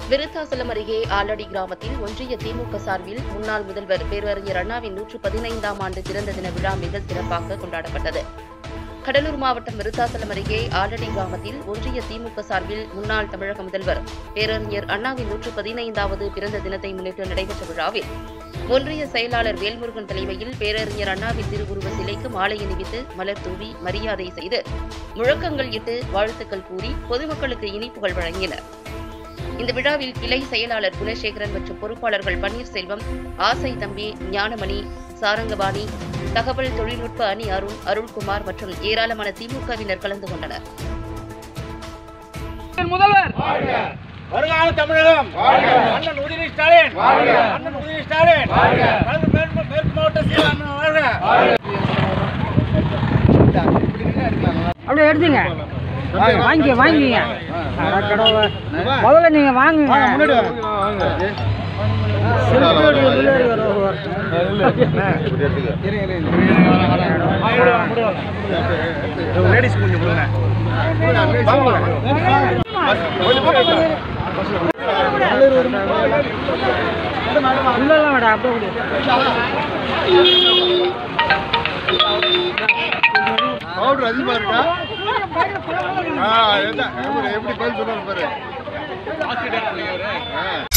விருத்தாசலம் அருகே ஆலடி கிராமத்தில் ஒன்றிய திமுக சார்பில் முன்னாள் முதல்வர் பேரறிஞர் அண்ணாவின் நூற்று பதினைந்தாம் ஆண்டு பிறந்த தின விழா மிக சிறப்பாக கொண்டாடப்பட்டது கடலூர் மாவட்டம் விருத்தாசலம் அருகே ஆலடி கிராமத்தில் ஒன்றிய திமுக சார்பில் முன்னாள் தமிழக முதல்வர் பேரறிஞர் அண்ணாவின் நூற்று பதினைந்தாவது பிறந்த தினத்தை முன்னிட்டு நடைபெற்ற விழாவில் ஒன்றிய செயலாளர் வேல்முருகன் தலைமையில் பேரறிஞர் அண்ணாவின் திருவுருவ சிலைக்கு மாலை அணிவித்து மலர் தூவி மரியாதை செய்து முழக்கங்கள் இட்டு வாழ்த்துக்கள் கூறி பொதுமக்களுக்கு இனிப்புகள் வழங்கினர் இந்த விழாவில் கிளை செயலாளர் குணசேகரன் மற்றும் பொறுப்பாளர்கள் பன்னீர்செல்வம் ஆசை தம்பி ஞானமணி சாரங்கபாணி தகவல் தொழில்நுட்ப அணி அருண் அருள்குமார் மற்றும் ஏராளமான திமுகவினர் கலந்து கொண்டனர் முதல்வர் வருங்கால தமிழகம் அண்ணன் உதயநிதி ஸ்டாலின் அண்ணன் உதயநிதி ஸ்டாலின் கலந்து மேற்கு மேற்கு மாவட்ட சீல அண்ணன் வாழ்க அப்படியே எடுத்துங்க வாங்கி வாங்கிங்க அட கடவுளே. முதல்ல நீங்க வாங்குங்க செல்ஃபியோடைய பிள்ளையார் வேற வருவார். லேடிஸ் கொஞ்சம் கொடுங்க இல்ல இல்ல மேடம் அப்படியே கொடு. பவுடர் அதிகமா இருக்கா ஆ, என்ன? எப்படி எப்படி பதில் சொல்றாரு பாரு ஆ.